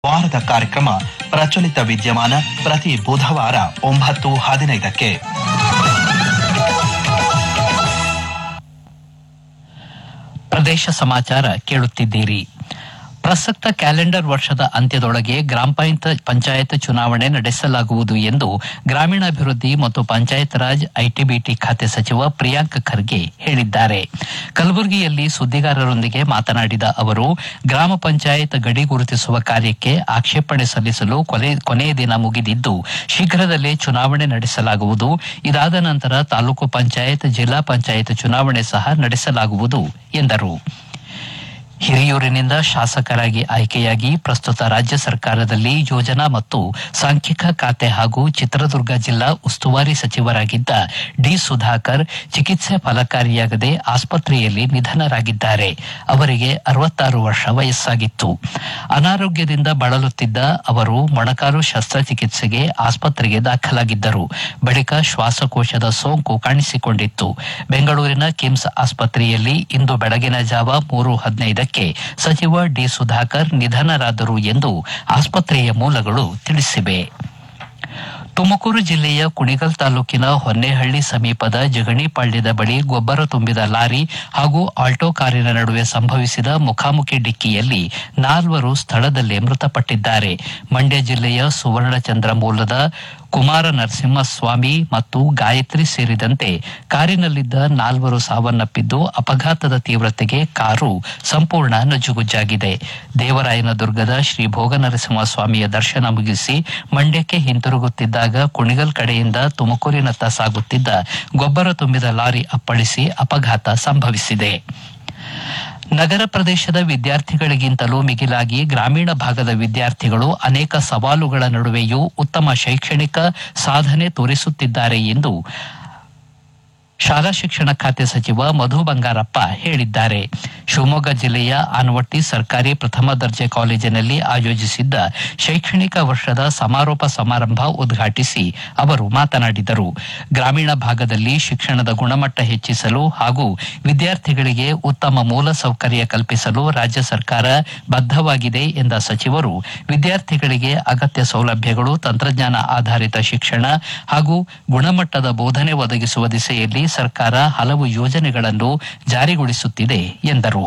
ವಾರದ ಕಾರ್ಯಕ್ರಮ ಪ್ರಚಲಿತ ವಿದ್ಯಮಾನ ಪ್ರತಿ ಬುಧವಾರ ಒಂಬತ್ತು ಹದಿನೈದಕ್ಕೆ ಪ್ರದೇಶ ಸಮಾಚಾರ ಕೇಳುತ್ತಿದ್ದೀರಿ ಪ್ರಸಕ್ತ ಕ್ಯಾಲೆಂಡರ್ ವರ್ಷದ ಅಂತ್ಯದೊಳಗೆ ಗ್ರಾಮ ಪಂಚಾಯತ್ ಪಂಚಾಯತ್ ಚುನಾವಣೆ ನಡೆಸಲಾಗುವುದು ಎಂದು ಗ್ರಾಮೀಣಾಭಿವೃದ್ಧಿ ಮತ್ತು ಪಂಚಾಯತ್ ರಾಜ್ ಐಟಿಬಿಟಿ ಖಾತೆ ಸಚಿವ ಪ್ರಿಯಾಂಕ್ ಖರ್ಗೆ ಹೇಳಿದ್ದಾರೆ ಕಲಬುರಗಿಯಲ್ಲಿ ಸುದ್ದಿಗಾರರೊಂದಿಗೆ ಮಾತನಾಡಿದ ಅವರು ಗ್ರಾಮ ಪಂಚಾಯತ್ ಗಡಿ ಗುರುತಿಸುವ ಕಾರ್ಯಕ್ಕೆ ಆಕ್ಷೇಪಣೆ ಸಲ್ಲಿಸಲು ಕೊನೆ ಕೊನೆಯ ದಿನ ಮುಗಿದಿದ್ದು ಶೀಘ್ರದಲ್ಲೇ ಚುನಾವಣೆ ನಡೆಸಲಾಗುವುದು ಇದಾದ ನಂತರ ತಾಲೂಕು ಪಂಚಾಯತ್ ಜಿಲ್ಲಾ ಪಂಚಾಯತ್ ಚುನಾವಣೆ ಸಹ ನಡೆಸಲಾಗುವುದು ಎಂದರು ಹಿರಿಯೂರಿನಿಂದ ಶಾಸಕರಾಗಿ ಆಯ್ಕೆಯಾಗಿ ಪ್ರಸ್ತುತ ರಾಜ್ಯ ಸರ್ಕಾರದಲ್ಲಿ ಯೋಜನಾ ಮತ್ತು ಸಾಂಖ್ಯಿಕ ಖಾತೆ ಹಾಗೂ ಚಿತ್ರದುರ್ಗ ಜಿಲ್ಲಾ ಉಸ್ತುವಾರಿ ಸಚಿವರಾಗಿದ್ದ ಡಿ ಸುಧಾಕರ್ ಚಿಕಿತ್ಸೆ ಫಲಕಾರಿಯಾಗದೆ ಆಸ್ಪತ್ರೆಯಲ್ಲಿ ನಿಧನರಾಗಿದ್ದಾರೆ ಅವರಿಗೆ ಅರವತ್ತಾರು ವರ್ಷ ವಯಸ್ಸಾಗಿತ್ತು ಅನಾರೋಗ್ಯದಿಂದ ಬಳಲುತ್ತಿದ್ದ ಅವರು ಮೊಣಕಾಲು ಶಸ್ತ್ರಚಿಕಿತ್ಸೆಗೆ ಆಸ್ಪತ್ರೆಗೆ ದಾಖಲಾಗಿದ್ದರು ಬಳಿಕ ಶ್ವಾಸಕೋಶದ ಸೋಂಕು ಕಾಣಿಸಿಕೊಂಡಿತ್ತು ಬೆಂಗಳೂರಿನ ಕಿಮ್ಸ್ ಆಸ್ಪತ್ರೆಯಲ್ಲಿ ಇಂದು ಬೆಳಗಿನ ಜಾವ ಮೂರು ಹದಿನೈದಕ್ಕೆ ಸಚಿವ ಡಿ ಸುಧಾಕರ್ ನಿಧನರಾದರು ಎಂದು ಆಸ್ಪತ್ರೆಯ ಮೂಲಗಳು ತಿಳಿಸಿವೆ ತುಮಕೂರು ಜಿಲ್ಲೆಯ ಕುಣಿಗಲ್ ತಾಲೂಕಿನ ಹೊನ್ನೇಹಳ್ಳಿ ಸಮೀಪದ ಜಗಣಿಪಾಳ್ಯದ ಬಳಿ ಗೊಬ್ಬರ ತುಂಬಿದ ಲಾರಿ ಹಾಗೂ ಆಲ್ಟೋ ಕಾರಿನ ನಡುವೆ ಸಂಭವಿಸಿದ ಮುಖಾಮುಖಿ ಡಿಕ್ಕಿಯಲ್ಲಿ ನಾಲ್ವರು ಸ್ಥಳದಲ್ಲೇ ಮೃತಪಟ್ಟಿದ್ದಾರೆ ಮಂಡ್ಯ ಜಿಲ್ಲೆಯ ಸುವರ್ಣಚಂದ್ರ ಮೂಲದ ಕುಮಾರ ನರಸಿಂಹಸ್ವಾಮಿ ಮತ್ತು ಗಾಯತ್ರಿ ಸೇರಿದಂತೆ ಕಾರಿನಲ್ಲಿದ್ದ ನಾಲ್ವರು ಸಾವನ್ನಪ್ಪಿದ್ದು ಅಪಘಾತದ ತೀವ್ರತೆಗೆ ಕಾರು ಸಂಪೂರ್ಣ ನಜ್ಜುಗುಜ್ಜಾಗಿದೆ ದೇವರಾಯನದುರ್ಗದ ಶ್ರೀ ಭೋಗನರಸಿಂಹಸ್ವಾಮಿಯ ದರ್ಶನ ಮುಗಿಸಿ ಮಂಡ್ಯಕ್ಕೆ ಹಿಂತಿರುಗುತ್ತಿದ್ದಾಗ ಕುಣಿಗಲ್ ಕಡೆಯಿಂದ ತುಮಕೂರಿನತ್ತ ಸಾಗುತ್ತಿದ್ದ ಗೊಬ್ಬರ ತುಂಬಿದ ಲಾರಿ ಅಪ್ಪಳಿಸಿ ಅಪಘಾತ ಸಂಭವಿಸಿದೆ ನಗರ ಪ್ರದೇಶದ ವಿದ್ಯಾರ್ಥಿಗಳಿಗಿಂತಲೂ ಮಿಗಿಲಾಗಿ ಗ್ರಾಮೀಣ ಭಾಗದ ವಿದ್ಯಾರ್ಥಿಗಳು ಅನೇಕ ಸವಾಲುಗಳ ನಡುವೆಯೂ ಉತ್ತಮ ಶೈಕ್ಷಣಿಕ ಸಾಧನೆ ತೋರಿಸುತ್ತಿದ್ದಾರೆ ಎಂದು ಶಾಲಾ ಶಿಕ್ಷಣ ಖಾತೆ ಸಚಿವ ಮಧು ಬಂಗಾರಪ್ಪ ಹೇಳಿದ್ದಾರೆ ಶಿವಮೊಗ್ಗ ಜಿಲ್ಲೆಯ ಆನವಟ್ಟಿ ಸರ್ಕಾರಿ ಪ್ರಥಮ ದರ್ಜೆ ಕಾಲೇಜಿನಲ್ಲಿ ಆಯೋಜಿಸಿದ್ದ ಶೈಕ್ಷಣಿಕ ವರ್ಷದ ಸಮಾರೋಪ ಸಮಾರಂಭ ಉದ್ಘಾಟಿಸಿ ಅವರು ಮಾತನಾಡಿದರು ಗ್ರಾಮೀಣ ಭಾಗದಲ್ಲಿ ಶಿಕ್ಷಣದ ಗುಣಮಟ್ಟ ಹೆಚ್ಚಿಸಲು ಹಾಗೂ ವಿದ್ಯಾರ್ಥಿಗಳಿಗೆ ಉತ್ತಮ ಮೂಲ ಸೌಕರ್ಯ ಕಲ್ಪಿಸಲು ರಾಜ್ಯ ಸರ್ಕಾರ ಬದ್ಧವಾಗಿದೆ ಎಂದ ಸಚಿವರು ವಿದ್ಯಾರ್ಥಿಗಳಿಗೆ ಅಗತ್ಯ ಸೌಲಭ್ಯಗಳು ತಂತ್ರಜ್ಞಾನ ಆಧಾರಿತ ಶಿಕ್ಷಣ ಹಾಗೂ ಗುಣಮಟ್ಟದ ಬೋಧನೆ ಒದಗಿಸುವ ದಿಸೆಯಲ್ಲಿ ಸರ್ಕಾರ ಹಲವು ಯೋಜನೆಗಳನ್ನು ಜಾರಿಗೊಳಿಸುತ್ತಿದೆ ಎಂದರು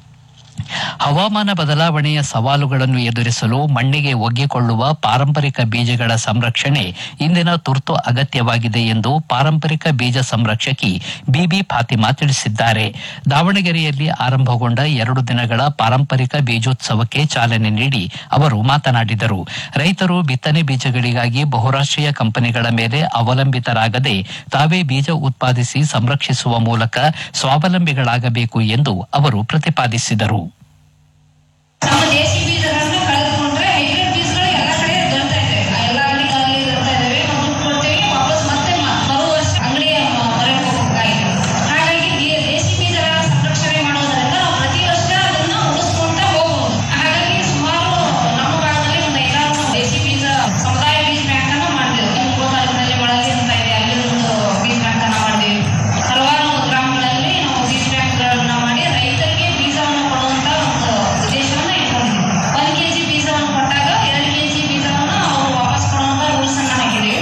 ಹವಾಮಾನ ಬದಲಾವಣೆಯ ಸವಾಲುಗಳನ್ನು ಎದುರಿಸಲು ಮಣ್ಣಿಗೆ ಒಗ್ಗಿಕೊಳ್ಳುವ ಪಾರಂಪರಿಕ ಬೀಜಗಳ ಸಂರಕ್ಷಣೆ ಇಂದಿನ ತುರ್ತು ಅಗತ್ಯವಾಗಿದೆ ಎಂದು ಪಾರಂಪರಿಕ ಬೀಜ ಸಂರಕ್ಷಕಿ ಬಿಬಿ ಫಾತಿಮಾ ತಿಳಿಸಿದ್ದಾರೆ ದಾವಣಗೆರೆಯಲ್ಲಿ ಆರಂಭಗೊಂಡ ಎರಡು ದಿನಗಳ ಪಾರಂಪರಿಕ ಬೀಜೋತ್ಸವಕ್ಕೆ ಚಾಲನೆ ನೀಡಿ ಅವರು ಮಾತನಾಡಿದರು ರೈತರು ಬಿತ್ತನೆ ಬೀಜಗಳಿಗಾಗಿ ಬಹುರಾಷ್ಟೀಯ ಕಂಪನಿಗಳ ಮೇಲೆ ಅವಲಂಬಿತರಾಗದೆ ತಾವೇ ಬೀಜ ಉತ್ಪಾದಿಸಿ ಸಂರಕ್ಷಿಸುವ ಮೂಲಕ ಸ್ವಾವಲಂಬಿಗಳಾಗಬೇಕು ಎಂದು ಅವರು ಪ್ರತಿಪಾದಿಸಿದರು ನಮ್ಮ ದೇಶಿ ಬೀಜಗಳನ್ನ ಕಳೆದುಕೊಂಡ್ರೆ ಹೈಬ್ರಿಡ್ ಬೀಜಗಳು ಎಲ್ಲ ಕಡೆ ದೊರೆತಾ ಇದೆ ಎಲ್ಲ ಅಂಗಡಿಗಳಲ್ಲಿ ದೊರೆತಾ ಇದಾವೆ ನಾವು ದುಡ್ಡು ಕೊಡ್ತೇವೆ ವಾಪಸ್ ಮತ್ತೆ ಮ- ಮರು ವರ್ಷ ಅಂಗಡಿಯ ಮೊರೆ ಹೋಗಬೇಕಾಗಿದೆ ಹಾಗಾಗಿ ಬಿ- ದೇಶಿ ಬೀಜಗಳ ಸಂರಕ್ಷಣೆ ಮಾಡೋದ್ರಿಂದ ನಾವು ಪ್ರತಿ ವರ್ಷ ಅದನ್ನ ಉಳಿಸ್ಕೊಂತ ಹೋಗ್ಬೋದು ಹಾಗಾಗಿ ಸುಮಾರು ನಮ್ಮ ಭಾಗದಲ್ಲಿ ಒಂದು ಐದಾರು ದೇಶಿ ಬೀಜ ಸಮುದಾಯ ಬೀಜ ಬ್ಯಾಂಕ್ ಅನ್ನ ಮಾಡಿದೆವು ತುಮಕೂರು ತಾಲೂಕಿನಲ್ಲಿ ಒಳಗೆ ಅಂತ ಇದೆ ಅಲ್ಲಿ ಒಂದು ಬೀಜ ಬ್ಯಾಂಕ್ ಅನ್ನ ಮಾಡಿದೆವು ಹಲವಾರು ಗ್ರಾಮಗಳಲ್ಲಿ ನಾವು ಬೀಜ ಬ್ಯಾಂಕ್ಗಳನ್ನ ಮಾಡಿ ರೈತರಿಗೆ ಬೀಜವನ್ನು ಕೊಡುವಂತ ಒಂದು ಉದ್ದೇಶವನ್ನ ಇಟ್ಕೊಂಡಿದ್ದೀವಿ ಒಂದ್ ಕೆಜಿ ಬೀಜವನ್ನು ಕೊಟ್ಟಾಗ ಎರಡು ಕೆಜಿ ಬೀಜವನ್ನು ಅವರು ವಾಪಸ್ ಕೊಡುವಂತ ರೂಲ್ಸ್ ಅನ್ನ ಹಾಕಿದ್ದೀವಿ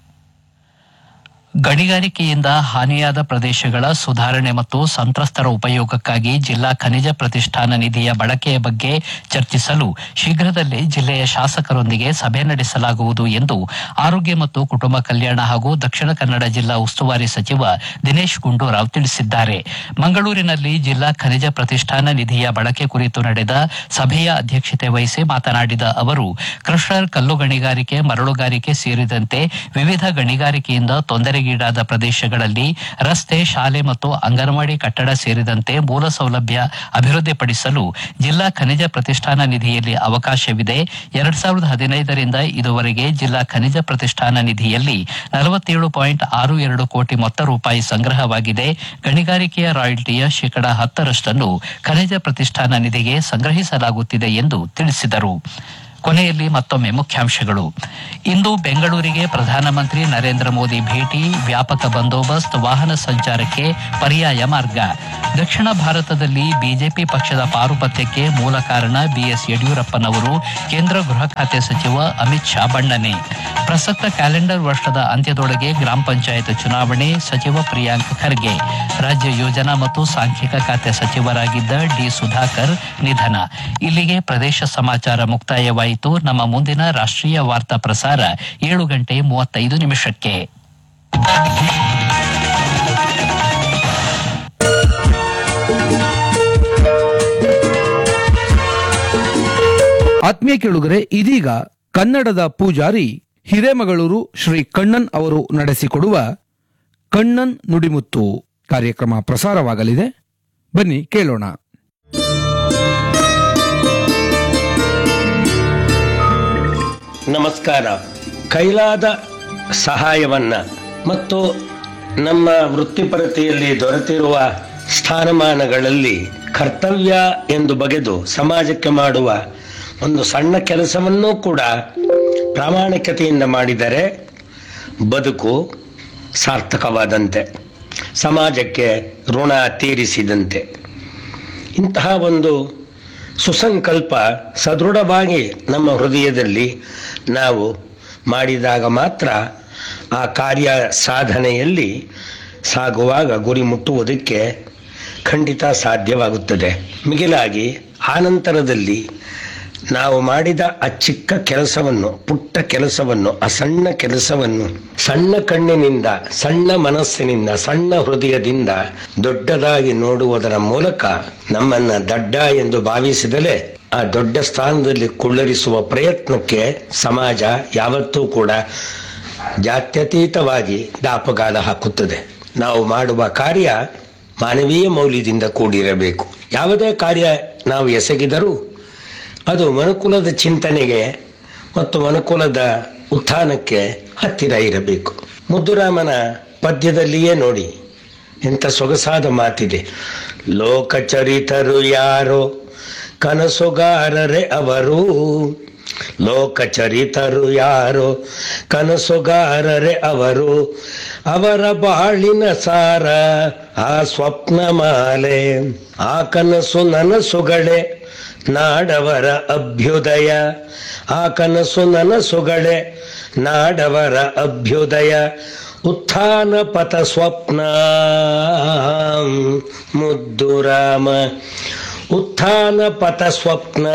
ಗಣಿಗಾರಿಕೆಯಿಂದ ಹಾನಿಯಾದ ಪ್ರದೇಶಗಳ ಸುಧಾರಣೆ ಮತ್ತು ಸಂತ್ರಸ್ತರ ಉಪಯೋಗಕ್ಕಾಗಿ ಜಿಲ್ಲಾ ಖನಿಜ ಪ್ರತಿಷ್ಠಾನ ನಿಧಿಯ ಬಳಕೆಯ ಬಗ್ಗೆ ಚರ್ಚಿಸಲು ಶೀಘ್ರದಲ್ಲೇ ಜಿಲ್ಲೆಯ ಶಾಸಕರೊಂದಿಗೆ ಸಭೆ ನಡೆಸಲಾಗುವುದು ಎಂದು ಆರೋಗ್ಯ ಮತ್ತು ಕುಟುಂಬ ಕಲ್ಯಾಣ ಹಾಗೂ ದಕ್ಷಿಣ ಕನ್ನಡ ಜಿಲ್ಲಾ ಉಸ್ತುವಾರಿ ಸಚಿವ ದಿನೇಶ್ ಗುಂಡೂರಾವ್ ತಿಳಿಸಿದ್ದಾರೆ ಮಂಗಳೂರಿನಲ್ಲಿ ಜಿಲ್ಲಾ ಖನಿಜ ಪ್ರತಿಷ್ಠಾನ ನಿಧಿಯ ಬಳಕೆ ಕುರಿತು ನಡೆದ ಸಭೆಯ ಅಧ್ಯಕ್ಷತೆ ವಹಿಸಿ ಮಾತನಾಡಿದ ಅವರು ಕ್ರಷರ್ ಕಲ್ಲು ಗಣಿಗಾರಿಕೆ ಮರಳುಗಾರಿಕೆ ಸೇರಿದಂತೆ ವಿವಿಧ ಗಣಿಗಾರಿಕೆಯಿಂದ ತೊಂದರೆಗೀಡಾದ ಪ್ರದೇಶಗಳಲ್ಲಿ ರಸ್ತೆ ಶಾಲೆ ಮತ್ತು ಅಂಗನವಾಡಿ ಕಟ್ಟಡ ಸೇರಿದಂತೆ ಮೂಲ ಸೌಲಭ್ಯ ಅಭಿವೃದ್ಧಿಪಡಿಸಲು ಜಿಲ್ಲಾ ಖನಿಜ ಪ್ರತಿಷ್ಠಾನ ನಿಧಿಯಲ್ಲಿ ಅವಕಾಶವಿದೆ ಎರಡ್ ಸಾವಿರದ ಹದಿನೈದರಿಂದ ಇದುವರೆಗೆ ಜಿಲ್ಲಾ ಖನಿಜ ಪ್ರತಿಷ್ಠಾನ ನಿಧಿಯಲ್ಲಿ ನಲವತ್ತೇಳು ಪಾಯಿಂಟ್ ಆರು ಎರಡು ಕೋಟಿ ಮೊತ್ತ ರೂಪಾಯಿ ಸಂಗ್ರಹವಾಗಿದೆ ಗಣಿಗಾರಿಕೆಯ ರಾಯಲ್ಟಿಯ ಶೇಕಡಾ ಹತ್ತರಷ್ಟನ್ನು ಖನಿಜ ಪ್ರತಿಷ್ಠಾನ ನಿಧಿಗೆ ಸಂಗ್ರಹಿಸಲಾಗುತ್ತಿದೆ ಎಂದು ತಿಳಿಸಿದರು ಕೊನೆಯಲ್ಲಿ ಮತ್ತೊಮ್ಮೆ ಮುಖ್ಯಾಂಶಗಳು ಇಂದು ಬೆಂಗಳೂರಿಗೆ ಪ್ರಧಾನಮಂತ್ರಿ ನರೇಂದ್ರ ಮೋದಿ ಭೇಟಿ ವ್ಯಾಪಕ ಬಂದೋಬಸ್ತ್ ವಾಹನ ಸಂಚಾರಕ್ಕೆ ಪರ್ಯಾಯ ಮಾರ್ಗ ದಕ್ಷಿಣ ಭಾರತದಲ್ಲಿ ಬಿಜೆಪಿ ಪಕ್ಷದ ಪಾರುಪತ್ಯಕ್ಕೆ ಮೂಲ ಕಾರಣ ಬಿಎಸ್ ಯಡಿಯೂರಪ್ಪನವರು ಕೇಂದ್ರ ಗೃಹ ಖಾತೆ ಸಚಿವ ಅಮಿತ್ ಶಾ ಬಣ್ಣನೆ ಪ್ರಸಕ್ತ ಕ್ಯಾಲೆಂಡರ್ ವರ್ಷದ ಅಂತ್ಯದೊಳಗೆ ಗ್ರಾಮ ಪಂಚಾಯತ್ ಚುನಾವಣೆ ಸಚಿವ ಪ್ರಿಯಾಂಕ್ ಖರ್ಗೆ ರಾಜ್ಯ ಯೋಜನಾ ಮತ್ತು ಸಾಂಖ್ಯಿಕ ಖಾತೆ ಸಚಿವರಾಗಿದ್ದ ಡಿ ಸುಧಾಕರ್ ನಿಧನ ಇಲ್ಲಿಗೆ ಪ್ರದೇಶ ಸಮಾಚಾರ ಮುಕ್ತಾಯವಾಯಿತು ನಮ್ಮ ಮುಂದಿನ ರಾಷ್ಟ್ರೀಯ ವಾರ್ತಾ ಪ್ರಸಾರ ಏಳು ಗಂಟೆ ಮೂವತ್ತೈದು ನಿಮಿಷಕ್ಕೆ ಆತ್ಮೀಯ ಕೇಳುಗರೆ ಇದೀಗ ಕನ್ನಡದ ಪೂಜಾರಿ ಹಿರೇಮಗಳೂರು ಶ್ರೀ ಕಣ್ಣನ್ ಅವರು ನಡೆಸಿಕೊಡುವ ಕಣ್ಣನ್ ನುಡಿಮುತ್ತು ಕಾರ್ಯಕ್ರಮ ಪ್ರಸಾರವಾಗಲಿದೆ ಬನ್ನಿ ಕೇಳೋಣ ನಮಸ್ಕಾರ ಕೈಲಾದ ಸಹಾಯವನ್ನ ಮತ್ತು ನಮ್ಮ ವೃತ್ತಿಪರತೆಯಲ್ಲಿ ದೊರೆತಿರುವ ಸ್ಥಾನಮಾನಗಳಲ್ಲಿ ಕರ್ತವ್ಯ ಎಂದು ಬಗೆದು ಸಮಾಜಕ್ಕೆ ಮಾಡುವ ಒಂದು ಸಣ್ಣ ಕೆಲಸವನ್ನೂ ಕೂಡ ಪ್ರಾಮಾಣಿಕತೆಯಿಂದ ಮಾಡಿದರೆ ಬದುಕು ಸಾರ್ಥಕವಾದಂತೆ ಸಮಾಜಕ್ಕೆ ಋಣ ತೀರಿಸಿದಂತೆ ಇಂತಹ ಒಂದು ಸುಸಂಕಲ್ಪ ಸದೃಢವಾಗಿ ನಮ್ಮ ಹೃದಯದಲ್ಲಿ ನಾವು ಮಾಡಿದಾಗ ಮಾತ್ರ ಆ ಕಾರ್ಯ ಸಾಧನೆಯಲ್ಲಿ ಸಾಗುವಾಗ ಗುರಿ ಮುಟ್ಟುವುದಕ್ಕೆ ಖಂಡಿತ ಸಾಧ್ಯವಾಗುತ್ತದೆ ಮಿಗಿಲಾಗಿ ಆನಂತರದಲ್ಲಿ ನಾವು ಮಾಡಿದ ಆ ಚಿಕ್ಕ ಕೆಲಸವನ್ನು ಪುಟ್ಟ ಕೆಲಸವನ್ನು ಆ ಸಣ್ಣ ಕೆಲಸವನ್ನು ಸಣ್ಣ ಕಣ್ಣಿನಿಂದ ಸಣ್ಣ ಮನಸ್ಸಿನಿಂದ ಸಣ್ಣ ಹೃದಯದಿಂದ ದೊಡ್ಡದಾಗಿ ನೋಡುವುದರ ಮೂಲಕ ನಮ್ಮನ್ನ ದಡ್ಡ ಎಂದು ಭಾವಿಸಿದಲೇ ಆ ದೊಡ್ಡ ಸ್ಥಾನದಲ್ಲಿ ಕುಳ್ಳರಿಸುವ ಪ್ರಯತ್ನಕ್ಕೆ ಸಮಾಜ ಯಾವತ್ತೂ ಕೂಡ ಜಾತ್ಯತೀತವಾಗಿ ದಾಪಗಾಲ ಹಾಕುತ್ತದೆ ನಾವು ಮಾಡುವ ಕಾರ್ಯ ಮಾನವೀಯ ಮೌಲ್ಯದಿಂದ ಕೂಡಿರಬೇಕು ಯಾವುದೇ ಕಾರ್ಯ ನಾವು ಎಸಗಿದರೂ ಅದು ಮನುಕುಲದ ಚಿಂತನೆಗೆ ಮತ್ತು ಮನುಕುಲದ ಉತ್ಥಾನಕ್ಕೆ ಹತ್ತಿರ ಇರಬೇಕು ಮುದ್ದುರಾಮನ ಪದ್ಯದಲ್ಲಿಯೇ ನೋಡಿ ಎಂಥ ಸೊಗಸಾದ ಮಾತಿದೆ ಲೋಕಚರಿತರು ಯಾರೋ ಕನಸುಗಾರರೇ ಅವರು ಲೋಕಚರಿತರು ಯಾರೋ ಕನಸುಗಾರರೇ ಅವರು ಅವರ ಬಾಳಿನ ಸಾರ ಆ ಸ್ವಪ್ನ ಮಾಲೆ ಆ ಕನಸು ನನಸುಗಳೇ ನಾಡವರ ಅಭ್ಯುದಯ ಆ ಕನಸು ನನಸುಗಳೇ ನಾಡವರ ಅಭ್ಯುದಯ ಉತ್ಥಾನ ಪಥ ಸ್ವಪ್ನ ಮುದ್ದು ರಾಮ ಉತ್ಥಾನ ಪಥ ಸ್ವಪ್ನ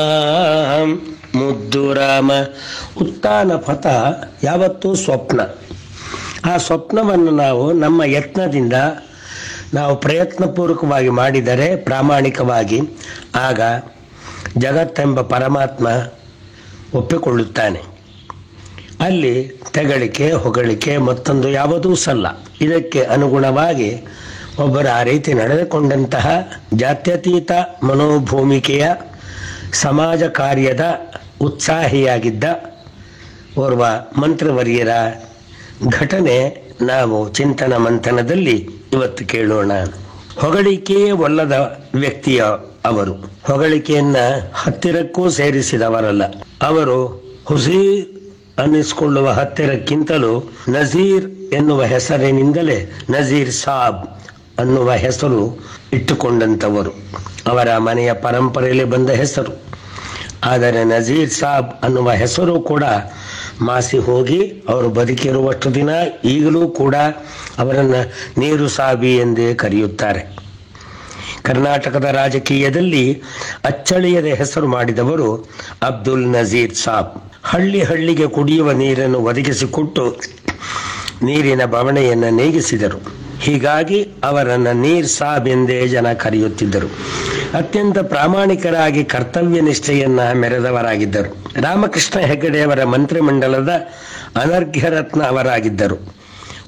ಮುದ್ದು ರಾಮ ಉತ್ಥಾನ ಪಥ ಯಾವತ್ತೂ ಸ್ವಪ್ನ ಆ ಸ್ವಪ್ನವನ್ನು ನಾವು ನಮ್ಮ ಯತ್ನದಿಂದ ನಾವು ಪ್ರಯತ್ನಪೂರ್ವಕವಾಗಿ ಮಾಡಿದರೆ ಪ್ರಾಮಾಣಿಕವಾಗಿ ಆಗ ಜಗತ್ತೆಂಬ ಪರಮಾತ್ಮ ಒಪ್ಪಿಕೊಳ್ಳುತ್ತಾನೆ ಅಲ್ಲಿ ತೆಗಳಿಕೆ ಹೊಗಳಿಕೆ ಮತ್ತೊಂದು ಯಾವುದೂ ಸಲ್ಲ ಇದಕ್ಕೆ ಅನುಗುಣವಾಗಿ ಒಬ್ಬರು ಆ ರೀತಿ ನಡೆದುಕೊಂಡಂತಹ ಜಾತ್ಯತೀತ ಮನೋಭೂಮಿಕೆಯ ಸಮಾಜ ಕಾರ್ಯದ ಉತ್ಸಾಹಿಯಾಗಿದ್ದ ಓರ್ವ ಮಂತ್ರವರ್ಯರ ಘಟನೆ ನಾವು ಚಿಂತನ ಮಂಥನದಲ್ಲಿ ಇವತ್ತು ಕೇಳೋಣ ಹೊಗಳಿಕೆಯೇ ಒಲ್ಲದ ವ್ಯಕ್ತಿಯ ಅವರು ಹೊಗಳಿಕೆಯನ್ನ ಹತ್ತಿರಕ್ಕೂ ಸೇರಿಸಿದವರಲ್ಲ ಅವರು ಹುಸೀರ್ ಅನ್ನಿಸಿಕೊಳ್ಳುವ ಹತ್ತಿರಕ್ಕಿಂತಲೂ ನಜೀರ್ ಎನ್ನುವ ಹೆಸರಿನಿಂದಲೇ ನಜೀರ್ ಸಾಬ್ ಅನ್ನುವ ಹೆಸರು ಇಟ್ಟುಕೊಂಡಂಥವರು ಅವರ ಮನೆಯ ಪರಂಪರೆಯಲ್ಲಿ ಬಂದ ಹೆಸರು ಆದರೆ ನಜೀರ್ ಸಾಬ್ ಅನ್ನುವ ಹೆಸರು ಕೂಡ ಮಾಸಿ ಹೋಗಿ ಅವರು ಬದುಕಿರುವಷ್ಟು ದಿನ ಈಗಲೂ ಕೂಡ ಅವರನ್ನು ನೀರು ಸಾಬಿ ಎಂದೇ ಕರೆಯುತ್ತಾರೆ ಕರ್ನಾಟಕದ ರಾಜಕೀಯದಲ್ಲಿ ಅಚ್ಚಳಿಯದ ಹೆಸರು ಮಾಡಿದವರು ಅಬ್ದುಲ್ ನಜೀರ್ ಸಾಬ್ ಹಳ್ಳಿ ಹಳ್ಳಿಗೆ ಕುಡಿಯುವ ನೀರನ್ನು ಒದಗಿಸಿಕೊಟ್ಟು ನೀರಿನ ಬವಣೆಯನ್ನು ನೇಗಿಸಿದರು ಹೀಗಾಗಿ ಅವರನ್ನು ನೀರ್ ಸಾಬ್ ಎಂದೇ ಜನ ಕರೆಯುತ್ತಿದ್ದರು ಅತ್ಯಂತ ಪ್ರಾಮಾಣಿಕರಾಗಿ ಕರ್ತವ್ಯ ನಿಷ್ಠೆಯನ್ನ ಮೆರೆದವರಾಗಿದ್ದರು ರಾಮಕೃಷ್ಣ ಹೆಗಡೆಯವರ ಮಂತ್ರಿಮಂಡಲದ ಅನರ್ಘ್ಯ ರತ್ನ ಅವರಾಗಿದ್ದರು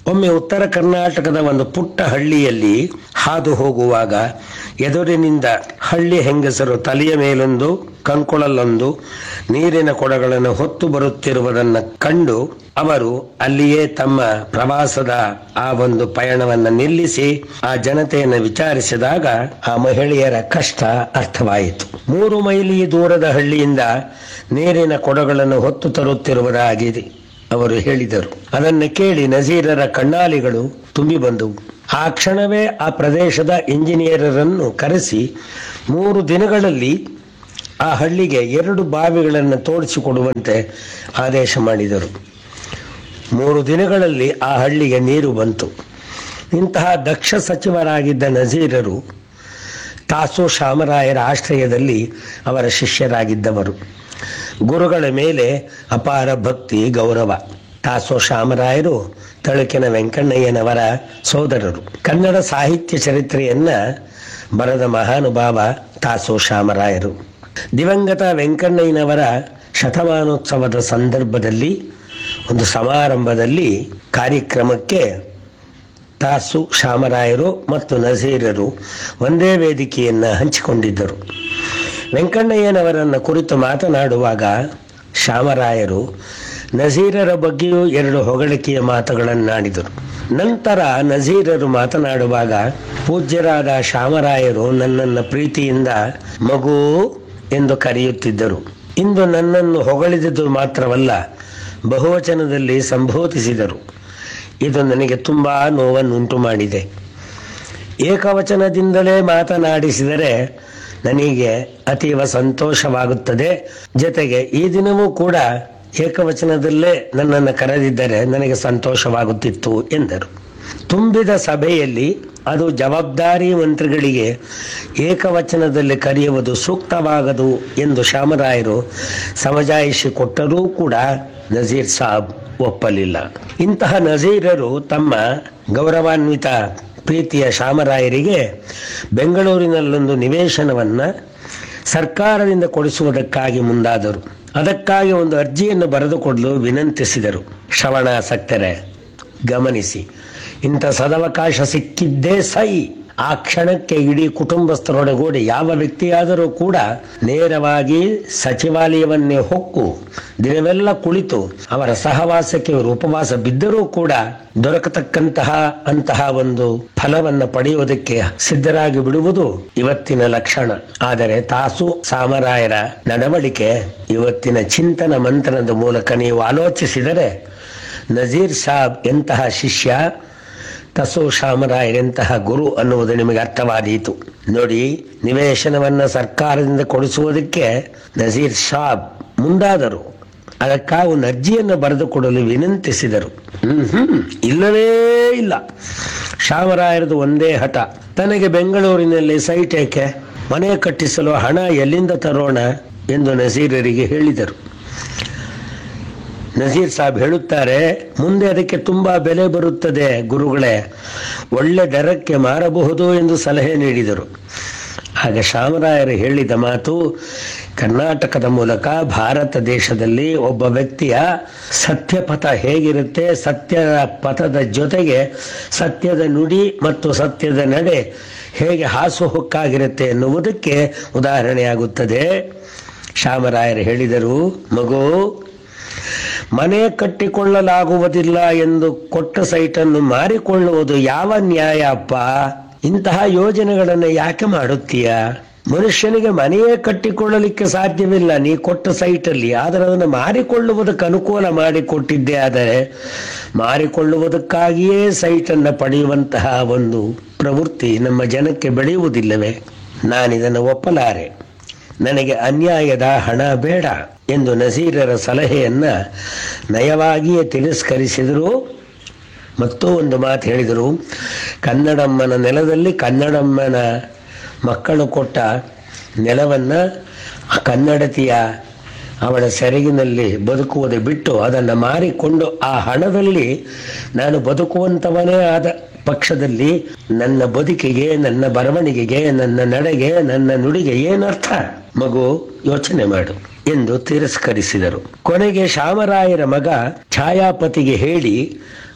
ಒಮ್ಮೆ ಉತ್ತರ ಕರ್ನಾಟಕದ ಒಂದು ಪುಟ್ಟ ಹಳ್ಳಿಯಲ್ಲಿ ಹಾದು ಹೋಗುವಾಗ ಎದುರಿನಿಂದ ಹಳ್ಳಿ ಹೆಂಗಸರು ತಲೆಯ ಮೇಲೊಂದು ಕಂಕುಳಲ್ಲೊಂದು ನೀರಿನ ಕೊಡಗಳನ್ನು ಹೊತ್ತು ಬರುತ್ತಿರುವುದನ್ನು ಕಂಡು ಅವರು ಅಲ್ಲಿಯೇ ತಮ್ಮ ಪ್ರವಾಸದ ಆ ಒಂದು ಪಯಣವನ್ನು ನಿಲ್ಲಿಸಿ ಆ ಜನತೆಯನ್ನು ವಿಚಾರಿಸಿದಾಗ ಆ ಮಹಿಳೆಯರ ಕಷ್ಟ ಅರ್ಥವಾಯಿತು ಮೂರು ಮೈಲಿ ದೂರದ ಹಳ್ಳಿಯಿಂದ ನೀರಿನ ಕೊಡಗಳನ್ನು ಹೊತ್ತು ತರುತ್ತಿರುವುದಾಗಿದೆ ಅವರು ಹೇಳಿದರು ಅದನ್ನು ಕೇಳಿ ನಜೀರರ ಕಣ್ಣಾಲಿಗಳು ತುಂಬಿ ಬಂದವು ಆ ಕ್ಷಣವೇ ಆ ಪ್ರದೇಶದ ಇಂಜಿನಿಯರರನ್ನು ಕರೆಸಿ ಮೂರು ದಿನಗಳಲ್ಲಿ ಆ ಹಳ್ಳಿಗೆ ಎರಡು ಬಾವಿಗಳನ್ನು ತೋಡಿಸಿಕೊಡುವಂತೆ ಆದೇಶ ಮಾಡಿದರು ಮೂರು ದಿನಗಳಲ್ಲಿ ಆ ಹಳ್ಳಿಗೆ ನೀರು ಬಂತು ಇಂತಹ ದಕ್ಷ ಸಚಿವರಾಗಿದ್ದ ನಜೀರರು ತಾಸು ಶಾಮರಾಯರ ಆಶ್ರಯದಲ್ಲಿ ಅವರ ಶಿಷ್ಯರಾಗಿದ್ದವರು ಗುರುಗಳ ಮೇಲೆ ಅಪಾರ ಭಕ್ತಿ ಗೌರವ ತಾಸೋ ಶಾಮರಾಯರು ತಳುಕಿನ ವೆಂಕಣ್ಣಯ್ಯನವರ ಸೋದರರು ಕನ್ನಡ ಸಾಹಿತ್ಯ ಚರಿತ್ರೆಯನ್ನ ಬರೆದ ಮಹಾನುಭಾವ ತಾಸೋ ಶಾಮರಾಯರು ದಿವಂಗತ ವೆಂಕಣ್ಣಯ್ಯನವರ ಶತಮಾನೋತ್ಸವದ ಸಂದರ್ಭದಲ್ಲಿ ಒಂದು ಸಮಾರಂಭದಲ್ಲಿ ಕಾರ್ಯಕ್ರಮಕ್ಕೆ ತಾಸು ಶಾಮರಾಯರು ಮತ್ತು ನಜೀರರು ಒಂದೇ ವೇದಿಕೆಯನ್ನು ಹಂಚಿಕೊಂಡಿದ್ದರು ವೆಂಕಣ್ಣಯ್ಯನವರನ್ನು ಕುರಿತು ಮಾತನಾಡುವಾಗ ಶಾಮರಾಯರು ನಜೀರರ ಬಗ್ಗೆಯೂ ಎರಡು ಹೊಗಳಿಕೆಯ ಮಾತುಗಳನ್ನಾಡಿದರು ನಂತರ ನಜೀರರು ಮಾತನಾಡುವಾಗ ಪೂಜ್ಯರಾದ ಶಾಮರಾಯರು ನನ್ನನ್ನು ಪ್ರೀತಿಯಿಂದ ಮಗು ಎಂದು ಕರೆಯುತ್ತಿದ್ದರು ಇಂದು ನನ್ನನ್ನು ಹೊಗಳಿದುದು ಮಾತ್ರವಲ್ಲ ಬಹುವಚನದಲ್ಲಿ ಸಂಬೋಧಿಸಿದರು ಇದು ನನಗೆ ತುಂಬಾ ನೋವನ್ನುಂಟು ಮಾಡಿದೆ ಏಕವಚನದಿಂದಲೇ ಮಾತನಾಡಿಸಿದರೆ ನನಗೆ ಅತೀವ ಸಂತೋಷವಾಗುತ್ತದೆ ಜೊತೆಗೆ ಈ ದಿನವೂ ಕೂಡ ಏಕವಚನದಲ್ಲೇ ನನ್ನನ್ನು ಕರೆದಿದ್ದರೆ ನನಗೆ ಸಂತೋಷವಾಗುತ್ತಿತ್ತು ಎಂದರು ತುಂಬಿದ ಸಭೆಯಲ್ಲಿ ಅದು ಜವಾಬ್ದಾರಿ ಮಂತ್ರಿಗಳಿಗೆ ಏಕವಚನದಲ್ಲಿ ಕರೆಯುವುದು ಸೂಕ್ತವಾಗದು ಎಂದು ಶಾಮರಾಯರು ಸಮಜಾಯಿಷಿ ಕೊಟ್ಟರೂ ಕೂಡ ನಜೀರ್ ಸಾಬ್ ಒಪ್ಪಲಿಲ್ಲ ಇಂತಹ ನಜೀರರು ತಮ್ಮ ಗೌರವಾನ್ವಿತ ಪ್ರೀತಿಯ ಶಾಮರಾಯರಿಗೆ ಬೆಂಗಳೂರಿನಲ್ಲೊಂದು ನಿವೇಶನವನ್ನ ಸರ್ಕಾರದಿಂದ ಕೊಡಿಸುವುದಕ್ಕಾಗಿ ಮುಂದಾದರು ಅದಕ್ಕಾಗಿ ಒಂದು ಅರ್ಜಿಯನ್ನು ಬರೆದುಕೊಡಲು ವಿನಂತಿಸಿದರು ಶ್ರವಣಾಸಕ್ತರೆ ಗಮನಿಸಿ ಇಂಥ ಸದವಕಾಶ ಸಿಕ್ಕಿದ್ದೇ ಸೈ ಆ ಕ್ಷಣಕ್ಕೆ ಇಡೀ ಕುಟುಂಬಸ್ಥರೊಡಗೂಡಿ ಯಾವ ವ್ಯಕ್ತಿಯಾದರೂ ಕೂಡ ನೇರವಾಗಿ ಸಚಿವಾಲಯವನ್ನೇ ಹೊಕ್ಕು ದಿನವೆಲ್ಲ ಕುಳಿತು ಅವರ ಸಹವಾಸಕ್ಕೆ ಇವರು ಉಪವಾಸ ಬಿದ್ದರೂ ಕೂಡ ದೊರಕತಕ್ಕಂತಹ ಅಂತಹ ಒಂದು ಫಲವನ್ನು ಪಡೆಯುವುದಕ್ಕೆ ಸಿದ್ಧರಾಗಿ ಬಿಡುವುದು ಇವತ್ತಿನ ಲಕ್ಷಣ ಆದರೆ ತಾಸು ಸಾಮರಾಯರ ನಡವಳಿಕೆ ಇವತ್ತಿನ ಚಿಂತನ ಮಂಥನದ ಮೂಲಕ ನೀವು ಆಲೋಚಿಸಿದರೆ ನಜೀರ್ ಸಾಬ್ ಎಂತಹ ಶಿಷ್ಯ ತಸು ಶಾಮರಾಯರೆಂತಹ ಗುರು ಅನ್ನುವುದು ನಿಮಗೆ ಅರ್ಥವಾದೀತು ನೋಡಿ ನಿವೇಶನವನ್ನ ಸರ್ಕಾರದಿಂದ ಕೊಡಿಸುವುದಕ್ಕೆ ನಜೀರ್ ಸಾಬ್ ಮುಂದಾದರು ಅದಕ್ಕಾಗಿ ಒಂದು ಅರ್ಜಿಯನ್ನು ಬರೆದುಕೊಡಲು ವಿನಂತಿಸಿದರು ಹ್ಮ್ ಹ್ಮ್ ಇಲ್ಲವೇ ಇಲ್ಲ ಶಾಮರಾಯರದು ಒಂದೇ ಹಠ ತನಗೆ ಬೆಂಗಳೂರಿನಲ್ಲಿ ಸೈಟ್ ಏಕೆ ಮನೆ ಕಟ್ಟಿಸಲು ಹಣ ಎಲ್ಲಿಂದ ತರೋಣ ಎಂದು ನಜೀರರಿಗೆ ಹೇಳಿದರು ನಜೀರ್ ಸಾಬ್ ಹೇಳುತ್ತಾರೆ ಮುಂದೆ ಅದಕ್ಕೆ ತುಂಬಾ ಬೆಲೆ ಬರುತ್ತದೆ ಗುರುಗಳೇ ಒಳ್ಳೆ ದರಕ್ಕೆ ಮಾರಬಹುದು ಎಂದು ಸಲಹೆ ನೀಡಿದರು ಆಗ ಶಾಮರಾಯರು ಹೇಳಿದ ಮಾತು ಕರ್ನಾಟಕದ ಮೂಲಕ ಭಾರತ ದೇಶದಲ್ಲಿ ಒಬ್ಬ ವ್ಯಕ್ತಿಯ ಸತ್ಯಪಥ ಹೇಗಿರುತ್ತೆ ಸತ್ಯದ ಪಥದ ಜೊತೆಗೆ ಸತ್ಯದ ನುಡಿ ಮತ್ತು ಸತ್ಯದ ನಡೆ ಹೇಗೆ ಹಾಸುಹೊಕ್ಕಾಗಿರುತ್ತೆ ಎನ್ನುವುದಕ್ಕೆ ಉದಾಹರಣೆಯಾಗುತ್ತದೆ ಶಾಮರಾಯರು ಹೇಳಿದರು ಮಗು ಮನೆ ಕಟ್ಟಿಕೊಳ್ಳಲಾಗುವುದಿಲ್ಲ ಎಂದು ಕೊಟ್ಟ ಸೈಟನ್ನು ಮಾರಿಕೊಳ್ಳುವುದು ಯಾವ ನ್ಯಾಯ ಅಪ್ಪ ಇಂತಹ ಯೋಜನೆಗಳನ್ನು ಯಾಕೆ ಮಾಡುತ್ತೀಯ ಮನುಷ್ಯನಿಗೆ ಮನೆಯೇ ಕಟ್ಟಿಕೊಳ್ಳಲಿಕ್ಕೆ ಸಾಧ್ಯವಿಲ್ಲ ನೀ ಕೊಟ್ಟ ಸೈಟಲ್ಲಿ ಆದರೆ ಅದನ್ನು ಮಾರಿಕೊಳ್ಳುವುದಕ್ಕೆ ಅನುಕೂಲ ಮಾಡಿಕೊಟ್ಟಿದ್ದೆ ಆದರೆ ಮಾರಿಕೊಳ್ಳುವುದಕ್ಕಾಗಿಯೇ ಸೈಟನ್ನು ಪಡೆಯುವಂತಹ ಒಂದು ಪ್ರವೃತ್ತಿ ನಮ್ಮ ಜನಕ್ಕೆ ಬೆಳೆಯುವುದಿಲ್ಲವೇ ನಾನಿದನ್ನು ಒಪ್ಪಲಾರೆ ನನಗೆ ಅನ್ಯಾಯದ ಹಣ ಬೇಡ ಎಂದು ನಸೀರರ ಸಲಹೆಯನ್ನ ನಯವಾಗಿಯೇ ತಿರಸ್ಕರಿಸಿದರು ಮತ್ತೂ ಒಂದು ಮಾತು ಹೇಳಿದರು ಕನ್ನಡಮ್ಮನ ನೆಲದಲ್ಲಿ ಕನ್ನಡಮ್ಮನ ಮಕ್ಕಳು ಕೊಟ್ಟ ನೆಲವನ್ನ ಕನ್ನಡತಿಯ ಅವಳ ಸೆರಗಿನಲ್ಲಿ ಬದುಕುವುದು ಬಿಟ್ಟು ಅದನ್ನು ಮಾರಿಕೊಂಡು ಆ ಹಣದಲ್ಲಿ ನಾನು ಬದುಕುವಂತವನೇ ಆದ ಪಕ್ಷದಲ್ಲಿ ನನ್ನ ಬದುಕಿಗೆ ನನ್ನ ಬರವಣಿಗೆಗೆ ನನ್ನ ನಡೆಗೆ ನನ್ನ ನುಡಿಗೆ ಏನರ್ಥ ಮಗು ಯೋಚನೆ ಮಾಡು ಎಂದು ತಿರಸ್ಕರಿಸಿದರು ಕೊನೆಗೆ ಶಾಮರಾಯರ ಮಗ ಛಾಯಾಪತಿಗೆ ಹೇಳಿ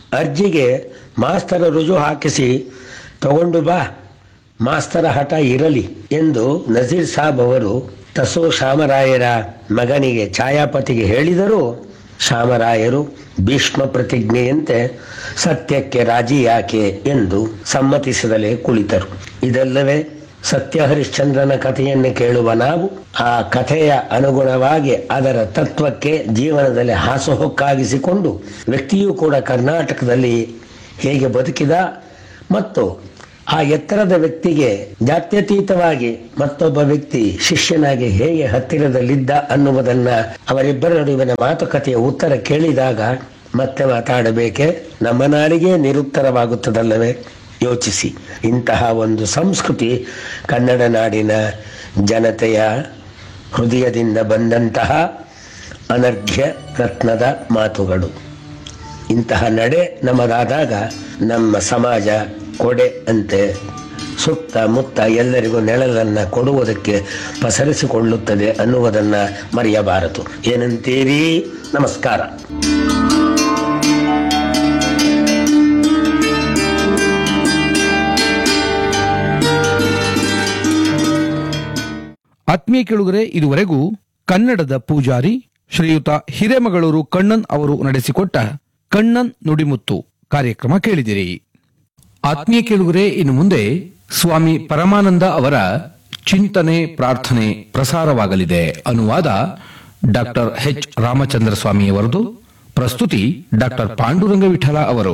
ಅರ್ಜಿಗೆ ಮಾಸ್ತರ ರುಜು ಹಾಕಿಸಿ ತಗೊಂಡು ಬಾ ಮಾಸ್ತರ ಹಠ ಇರಲಿ ಎಂದು ನಜೀರ್ ಸಾಬ್ ಅವರು ತಸೋ ಶಾಮರಾಯರ ಮಗನಿಗೆ ಛಾಯಾಪತಿಗೆ ಹೇಳಿದರೂ ಶಾಮರಾಯರು ಭೀಷ್ಮ ಪ್ರತಿಜ್ಞೆಯಂತೆ ಸತ್ಯಕ್ಕೆ ರಾಜಿ ಯಾಕೆ ಎಂದು ಸಮ್ಮತಿಸದಲೇ ಕುಳಿತರು ಇದಲ್ಲವೇ ಸತ್ಯ ಹರಿಶ್ಚಂದ್ರನ ಕಥೆಯನ್ನು ಕೇಳುವ ನಾವು ಆ ಕಥೆಯ ಅನುಗುಣವಾಗಿ ಅದರ ತತ್ವಕ್ಕೆ ಜೀವನದಲ್ಲಿ ಹಾಸುಹೊಕ್ಕಾಗಿಸಿಕೊಂಡು ವ್ಯಕ್ತಿಯೂ ಕೂಡ ಕರ್ನಾಟಕದಲ್ಲಿ ಹೇಗೆ ಬದುಕಿದ ಮತ್ತು ಆ ಎತ್ತರದ ವ್ಯಕ್ತಿಗೆ ಜಾತ್ಯತೀತವಾಗಿ ಮತ್ತೊಬ್ಬ ವ್ಯಕ್ತಿ ಶಿಷ್ಯನಾಗಿ ಹೇಗೆ ಹತ್ತಿರದಲ್ಲಿದ್ದ ಅನ್ನುವುದನ್ನ ಅವರಿಬ್ಬರ ನಡುವಿನ ಮಾತುಕತೆಯ ಉತ್ತರ ಕೇಳಿದಾಗ ಮತ್ತೆ ಮಾತಾಡಬೇಕೆ ನಮ್ಮ ನಾಡಿಗೆ ನಿರುತ್ತರವಾಗುತ್ತದಲ್ಲವೇ ಯೋಚಿಸಿ ಇಂತಹ ಒಂದು ಸಂಸ್ಕೃತಿ ಕನ್ನಡ ನಾಡಿನ ಜನತೆಯ ಹೃದಯದಿಂದ ಬಂದಂತಹ ಅನರ್ಘ್ಯ ರತ್ನದ ಮಾತುಗಳು ಇಂತಹ ನಡೆ ನಮ್ಮದಾದಾಗ ನಮ್ಮ ಸಮಾಜ ಕೊಡೆ ಅಂತೆ ಸುತ್ತ ಮುತ್ತ ಎಲ್ಲರಿಗೂ ನೆಳಲನ್ನು ಕೊಡುವುದಕ್ಕೆ ಪಸರಿಸಿಕೊಳ್ಳುತ್ತದೆ ಅನ್ನುವುದನ್ನ ಮರೆಯಬಾರದು ಏನಂತೀರಿ ನಮಸ್ಕಾರ ಆತ್ಮೀಯ ಕೇಳುಗರೆ ಇದುವರೆಗೂ ಕನ್ನಡದ ಪೂಜಾರಿ ಶ್ರೀಯುತ ಹಿರೇಮಗಳೂರು ಕಣ್ಣನ್ ಅವರು ನಡೆಸಿಕೊಟ್ಟ ಕಣ್ಣನ್ ನುಡಿಮುತ್ತು ಕಾರ್ಯಕ್ರಮ ಕೇಳಿದಿರಿ ಆತ್ಮೀಯ ಕೇಳುಗರೆ ಇನ್ನು ಮುಂದೆ ಸ್ವಾಮಿ ಪರಮಾನಂದ ಅವರ ಚಿಂತನೆ ಪ್ರಾರ್ಥನೆ ಪ್ರಸಾರವಾಗಲಿದೆ ಅನುವಾದ ಡಾಕ್ಟರ್ ಎಚ್ ರಾಮಚಂದ್ರ ಸ್ವಾಮಿಯವರದು ಪ್ರಸ್ತುತಿ ಡಾಕ್ಟರ್ ಪಾಂಡುರಂಗ ವಿಠಲ ಅವರು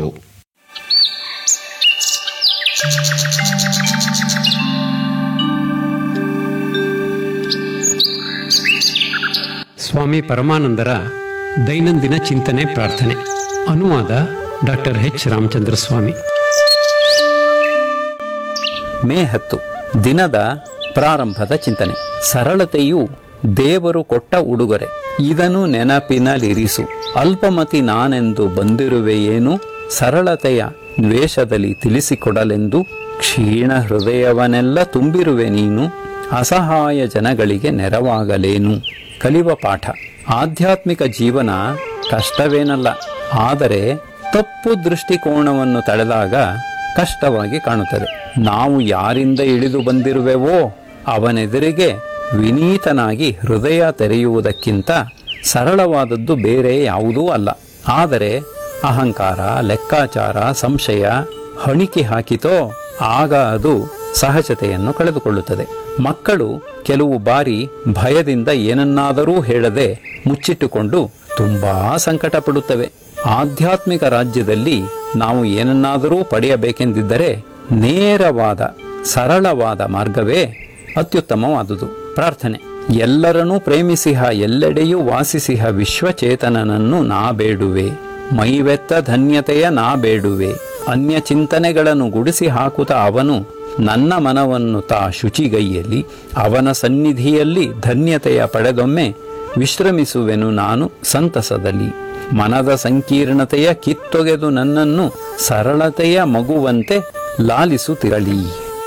ಸ್ವಾಮಿ ಪರಮಾನಂದರ ದೈನಂದಿನ ಚಿಂತನೆ ಪ್ರಾರ್ಥನೆ ಅನುವಾದ doctor H Ramachandra Swami May ಹತ್ತು ದಿನದ ಪ್ರಾರಂಭದ ಚಿಂತನೆ ಸರಳತೆಯು ದೇವರು ಕೊಟ್ಟ ಉಡುಗೊರೆ ಇದನ್ನು ನೆನಪಿನಲ್ಲಿರಿಸು ಅಲ್ಪಮತಿ ನಾನೆಂದು ಬಂದಿರುವೆಯೇನು ಸರಳತೆಯ ದ್ವೇಷದಲ್ಲಿ ತಿಳಿಸಿಕೊಡಲೆಂದು ಕ್ಷೀಣ ಹೃದಯವನ್ನೆಲ್ಲ ತುಂಬಿರುವೆ ನೀನು ಅಸಹಾಯ ಜನಗಳಿಗೆ ನೆರವಾಗಲೇನು ಕಲಿವ ಪಾಠ ಆಧ್ಯಾತ್ಮಿಕ ಜೀವನ ಕಷ್ಟವೇನಲ್ಲ ಆದರೆ ತಪ್ಪು ದೃಷ್ಟಿಕೋನವನ್ನು ತಳೆದಾಗ ಕಷ್ಟವಾಗಿ ಕಾಣುತ್ತದೆ ನಾವು ಯಾರಿಂದ ಇಳಿದು ಬಂದಿರುವೆವೋ ಅವನೆದುರಿಗೆ ವಿನೀತನಾಗಿ ಹೃದಯ ತೆರೆಯುವುದಕ್ಕಿಂತ ಸರಳವಾದದ್ದು ಬೇರೆ ಯಾವುದೂ ಅಲ್ಲ ಆದರೆ ಅಹಂಕಾರ ಲೆಕ್ಕಾಚಾರ ಸಂಶಯ ಹಣಿಕೆ ಹಾಕಿತೋ ಆಗ ಅದು ಸಹಜತೆಯನ್ನು ಕಳೆದುಕೊಳ್ಳುತ್ತದೆ ಮಕ್ಕಳು ಕೆಲವು ಬಾರಿ ಭಯದಿಂದ ಏನನ್ನಾದರೂ ಹೇಳದೆ ಮುಚ್ಚಿಟ್ಟುಕೊಂಡು ತುಂಬಾ ಸಂಕಟ ಪಡುತ್ತವೆ ಆಧ್ಯಾತ್ಮಿಕ ರಾಜ್ಯದಲ್ಲಿ ನಾವು ಏನನ್ನಾದರೂ ಪಡೆಯಬೇಕೆಂದಿದ್ದರೆ ನೇರವಾದ ಸರಳವಾದ ಮಾರ್ಗವೇ ಅತ್ಯುತ್ತಮವಾದುದು ಪ್ರಾರ್ಥನೆ ಎಲ್ಲರನ್ನೂ ಪ್ರೇಮಿಸಿಹ ಎಲ್ಲೆಡೆಯೂ ವಾಸಿಸಿಹ ವಿಶ್ವಚೇತನನನ್ನು ನಾ ಬೇಡುವೆ ಮೈವೆತ್ತ ಧನ್ಯತೆಯ ನಾ ಬೇಡುವೆ ಅನ್ಯ ಚಿಂತನೆಗಳನ್ನು ಗುಡಿಸಿ ಹಾಕುತ್ತ ಅವನು ನನ್ನ ಮನವನ್ನು ತಾ ಶುಚಿಗೈಯಲ್ಲಿ ಅವನ ಸನ್ನಿಧಿಯಲ್ಲಿ ಧನ್ಯತೆಯ ಪಡೆದೊಮ್ಮೆ ವಿಶ್ರಮಿಸುವೆನು ನಾನು ಸಂತಸದಲ್ಲಿ ಮನದ ಸಂಕೀರ್ಣತೆಯ ಕಿತ್ತೊಗೆದು ನನ್ನನ್ನು ಸರಳತೆಯ ಮಗುವಂತೆ ಲಾಲಿಸುತ್ತಿರಲಿ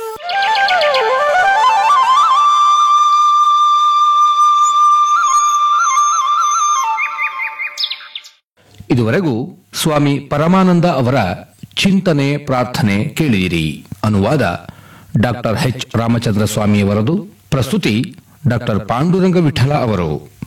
ಇದುವರೆಗೂ ಸ್ವಾಮಿ ಪರಮಾನಂದ ಅವರ ಚಿಂತನೆ ಪ್ರಾರ್ಥನೆ ಕೇಳಿದಿರಿ ಅನುವಾದ ಡಾಕ್ಟರ್ ಎಚ್ ರಾಮಚಂದ್ರ ಸ್ವಾಮಿಯವರದು ಪ್ರಸ್ತುತಿ ಡಾಕ್ಟರ್ ಪಾಂಡುರಂಗ ವಿಠಲ ಅವರು